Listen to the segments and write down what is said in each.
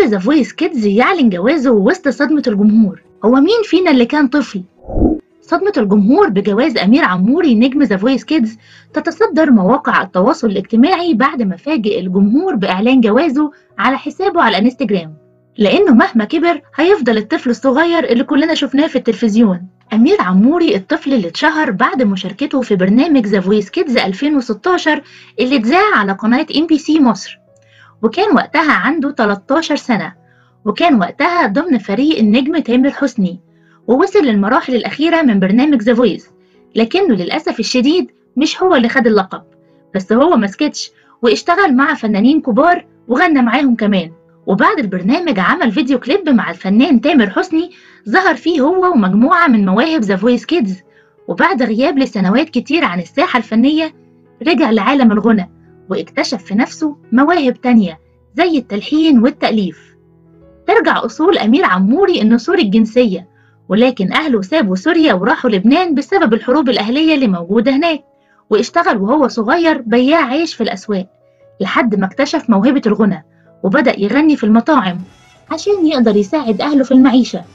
طفل ذا فويس كيدز يعلن جوازه وسط صدمة الجمهور هو مين فينا اللي كان طفل؟ صدمة الجمهور بجواز أمير عموري نجم ذا فويس كيدز تتصدر مواقع التواصل الاجتماعي بعد ما فاجئ الجمهور بإعلان جوازه على حسابه على الانستجرام لأنه مهما كبر هيفضل الطفل الصغير اللي كلنا شفناه في التلفزيون أمير عموري الطفل اللي اتشهر بعد مشاركته في برنامج ذا فويس كيدز 2016 اللي اتذاع على قناة ام بي سي مصر وكان وقتها عنده 13 سنة وكان وقتها ضمن فريق النجم تامر حسني ووصل للمراحل الأخيرة من برنامج ذا فويس لكنه للأسف الشديد مش هو اللي خد اللقب بس هو مسكتش واشتغل مع فنانين كبار وغنى معاهم كمان وبعد البرنامج عمل فيديو كليب مع الفنان تامر حسني ظهر فيه هو ومجموعة من مواهب ذا فويس كيدز وبعد غياب لسنوات كتير عن الساحة الفنية رجع لعالم الغنى واكتشف في نفسه مواهب تانية زي التلحين والتأليف ترجع أصول أمير عموري إنه سوري الجنسية ولكن أهله سابوا سوريا وراحوا لبنان بسبب الحروب الأهلية اللي موجودة هناك واشتغل وهو صغير بياع عيش في الأسواق لحد ما اكتشف موهبة الغنى وبدأ يغني في المطاعم عشان يقدر يساعد أهله في المعيشة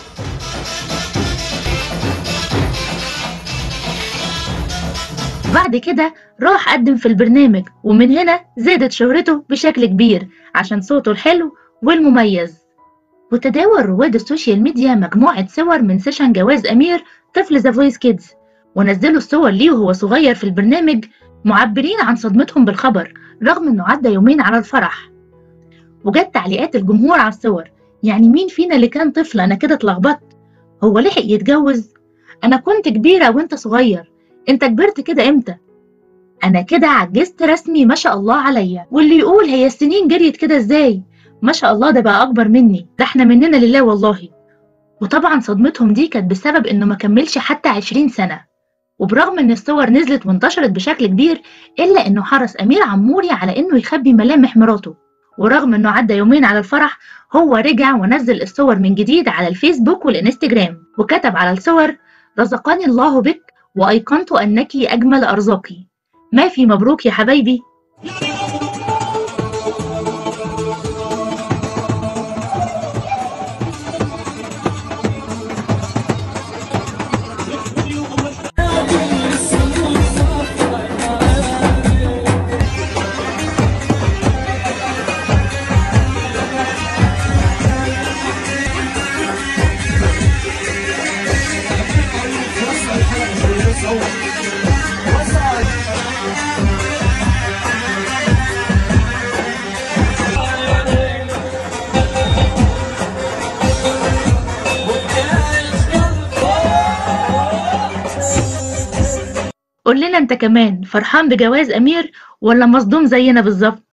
بعد كده راح قدم في البرنامج ومن هنا زادت شهرته بشكل كبير عشان صوته الحلو والمميز وتداول رواد السوشيال ميديا مجموعة صور من سيشن جواز أمير طفل ذا فويس كيدز ونزلوا الصور ليه وهو صغير في البرنامج معبرين عن صدمتهم بالخبر رغم انه عدى يومين على الفرح وجت تعليقات الجمهور على الصور يعني مين فينا اللي كان طفل انا كده اتلخبطت هو لحق يتجوز انا كنت كبيرة وانت صغير انت كبرت كده امتى انا كده عجزت رسمي ما شاء الله عليا واللي يقول هي السنين جريت كده ازاي ما شاء الله ده بقى اكبر مني ده احنا مننا لله والله وطبعا صدمتهم دي كانت بسبب انه ما كملش حتى عشرين سنة وبرغم ان الصور نزلت وانتشرت بشكل كبير الا انه حرص امير عموري على انه يخبي ملامح مراته ورغم انه عدى يومين على الفرح هو رجع ونزل الصور من جديد على الفيسبوك والانستجرام وكتب على الصور رزقني الله بك وأيقنت أنك أجمل أرزاقي ما في مبروك يا حبايبي قول لنا انت كمان فرحان بجواز امير ولا مصدوم زينا بالظبط